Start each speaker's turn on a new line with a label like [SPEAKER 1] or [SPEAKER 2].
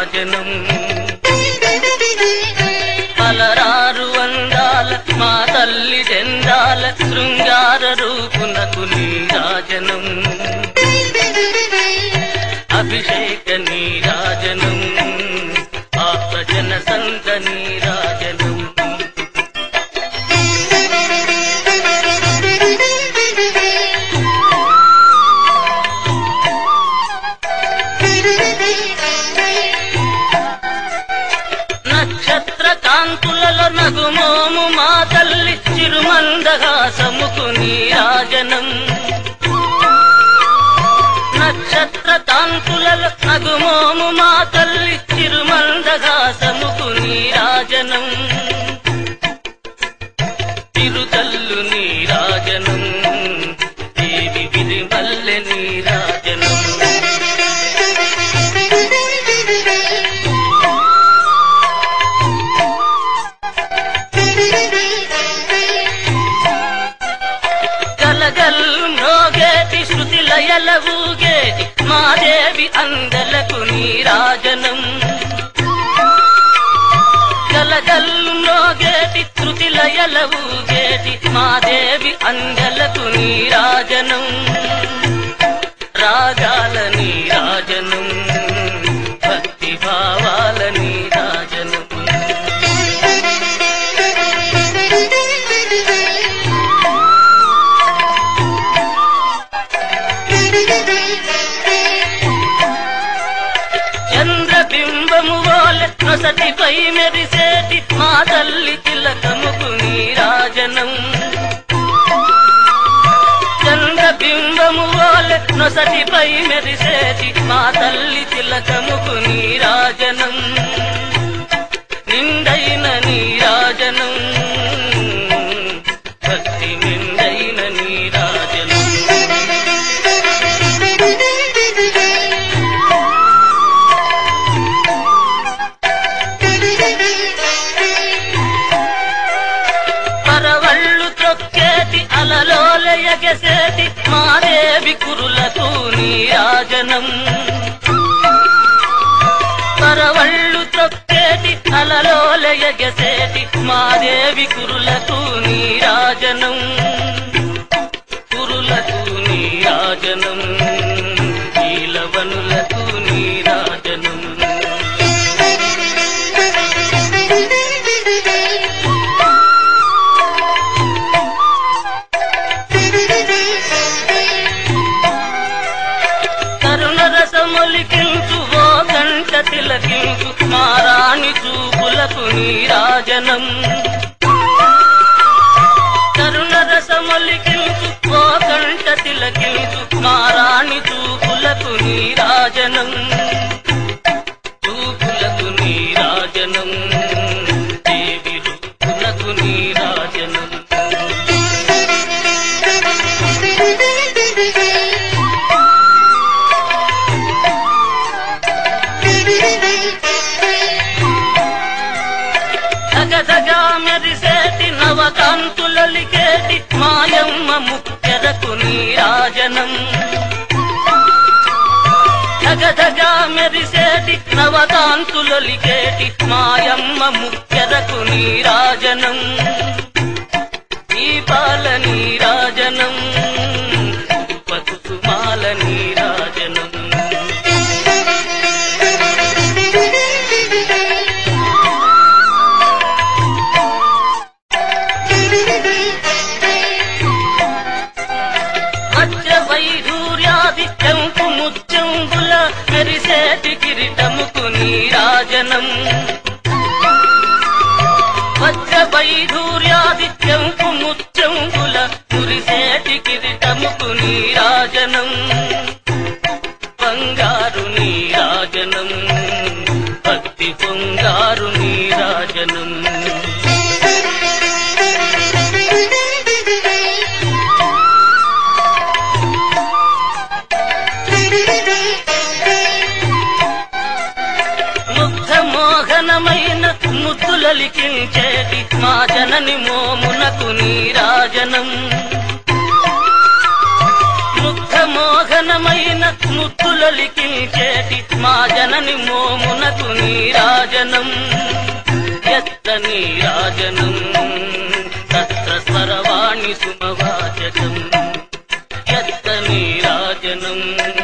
[SPEAKER 1] నీరాజనం అలరారు అందాల మా తల్లి జెండాల శృంగార రూపునకు నీరాజనం అభిషేక నీరాజనం ఆత్మజన సంత నీరాజనం నక్షత్ర కాంతులలో నగుమోము మా తల్లి చిరుమందహాసముకు నీరాజనం నక్షత్ర కాంతులలో నగుమోము మా తల్లి చిరుమందహాసముకు నీరాజనం తిరుతల్లు నీరాజనం దేవి విరిమల్లె నీరాజనం గలగల్ మ్రోగేటి శృతి లయల ఊగేటి మాదేవి అందలకు నీరాజనం గలగల్ మ్రోగేటి శృతి లయల ఊగేటి మాదేవి అందలకు నీరాజనం రాగాల నీరాజనం భక్తి భావాల నీరాజనం చంద్రబింబము వోలె నొసటిపై మెరిసేటి మా తల్లి తిలకముకు నీరాజనం చంద్రబింబము వోలె నొసటిపై మెరిసేటి మా తల్లి తిలకముకు నీరాజనం నిండైన నీరాజనం భక్తి నిండైన నీరాజనం పరవళ్ళు త్రొక్కేటి అలలోల ఎగసేటి మాదేవి కురులకు నీరాజనం పరవళ్ళు త్రొక్కేటి అలలోల ఎగసేటి మాదేవి కురులకు నీరాజనం కురులకు నీరాజనం నీలవనులకు నీరాజనం కరుణ రసములికించు ఓ కంట తిలకించు మారాణి చూపులకు నీరాజనం కరుణ రసములికించు ఓ కంట తిలకించు మారాణి చూపులకు నీరాజనం చూపులకు నీరాజనం దేవి రూపులకు నీరాజనం దగదగా మెరిసేటి నవకాంతులలికేటి మాయమ్మ ముక్కెరకు నీరాజనం దగదగా మెరిసేటి నవకాంతులలికేటి మాయమ్మ ముక్కెరకు నీరాజనం దీపాల నీరాజనం ఉపకుసుమాల నీరాజనం మధ్య వైఢూర్యాది చెంపు ముత్యంబుల మెరిసేటి కిరీటముకు నీరాజనం వజ్ర వైఢూర్యాది చెంపు ముత్యంబుల మురిసేటి కిరీటముకు నీరాజనం బంగారు నీరాజనం భక్తి పొంగారు నీరాజనం ముగ్ధ మోహనమైన ముద్దులలికించేటి మా జనని మోమునకు నీరాజనం ముగ్ధ మోహనమైన ముద్దు ముత్తులలికించేటి మా జనని మోమునకు నీరాజనం ఎత్త నీరాజనం తత్ర స్వరవాణి సుమవాచకం ఎత్త నీరాజనం